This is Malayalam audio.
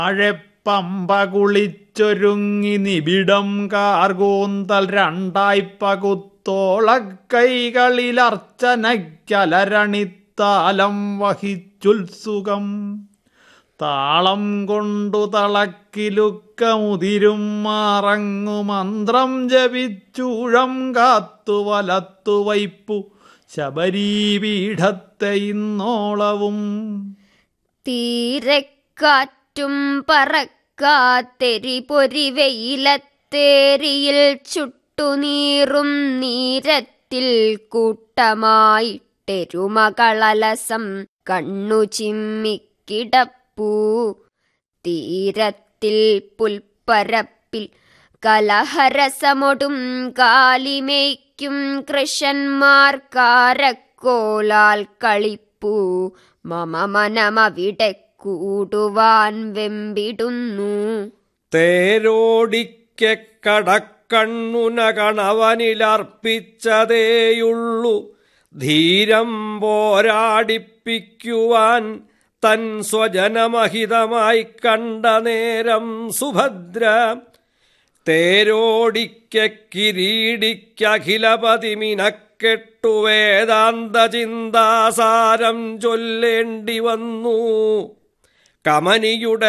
അഴപ്പമ്പ കുളിച്ചൊരുങ്ങി നിബിഡം കാർകൂന്തൽ രണ്ടായി പകുത്തോളക്കൈകളിലർച്ചനയ്ക്കലരണിത്താലം വഹിച്ചുത്സുകം താളം കൊണ്ടു തളക്കിലുക്കമുതിരും മാറങ്ങു മന്ത്രം ജപിച്ചൂഴം കാത്തു വലത്തു വൈപ്പു ശബരീപീഠത്തെ ഇന്നോളവും തീരക്കാറ്റും പറക്കാത്തെരി പൊരി വെയിലത്തേരിയിൽ ചുട്ടുനീറും നീരത്തിൽ കൂട്ടമായിട്ടെരുമകളലസം കണ്ണു ചിമ്മിക്കിടപ്പൂ തീരത്തിൽ പുൽപ്പരപ്പിൽ കലഹരസമൊടും കാലിമേയ്ക്കും കൃഷന്മാർ കാരക്കോലാൽ കളിപ്പൂ മമ മനമവിടെ കൂടുവാൻ വെമ്പിടുന്നു തേരോടിക്ക കടക്കണ്ണുന കണവനിലർപ്പിച്ചതേയുള്ളു ധീരം പോരാടിപ്പിക്കുവാൻ തൻ സ്വജനമഹിതമായി കണ്ട നേരം സുഭദ്ര തേരോടിക്ക കിരീടിക്കഖിലപതി മിനക്കെട്ടു വേദാന്ത ചിന്താസാരം ചൊല്ലേണ്ടി വന്നു കമനിയുടെ